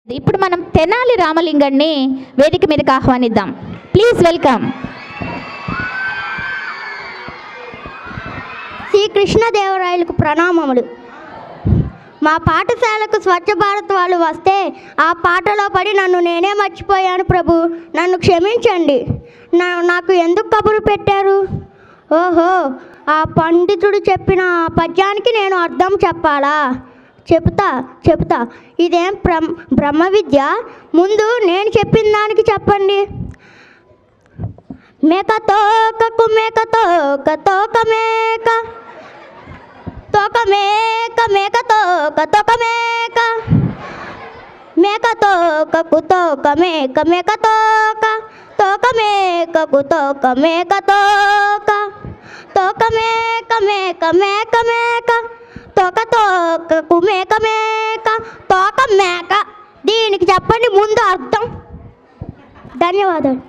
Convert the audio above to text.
ఇప్పుడు మనం తెనాలి రామలింగన్ని వేదిక మీదకి ఆహ్వానిద్దాం ప్లీజ్ వెల్కమ్ శ్రీ కృష్ణదేవరాయలకు ప్రణామములు మా పాఠశాలకు స్వచ్ఛ భారత్ వాళ్ళు వస్తే ఆ పాటలో పడి నన్ను నేనే మర్చిపోయాను ప్రభు నన్ను క్షమించండి నా నాకు ఎందుకు కబురు పెట్టారు ఓహో ఆ పండితుడు చెప్పిన ఆ పద్యానికి నేను అర్థం చెప్పాలా చెప్తా చెప్తా ఇదేం బ్రహ్మ బ్రహ్మ విద్య ముందు నేను చెప్పిన దానికి చెప్పండి మేక తోకకు మేక తోక తోక మేక తోక మేక మేక తోక తోక మేక మేక తోకకు తోక మేక మేక తోక తోక మేకకు తోక మేక తోక తోక మేక మేక మేక మేక తోక తోకకు మేక మేక తోక మేక దీనికి చెప్పండి ముందు అర్థం ధన్యవాదాలు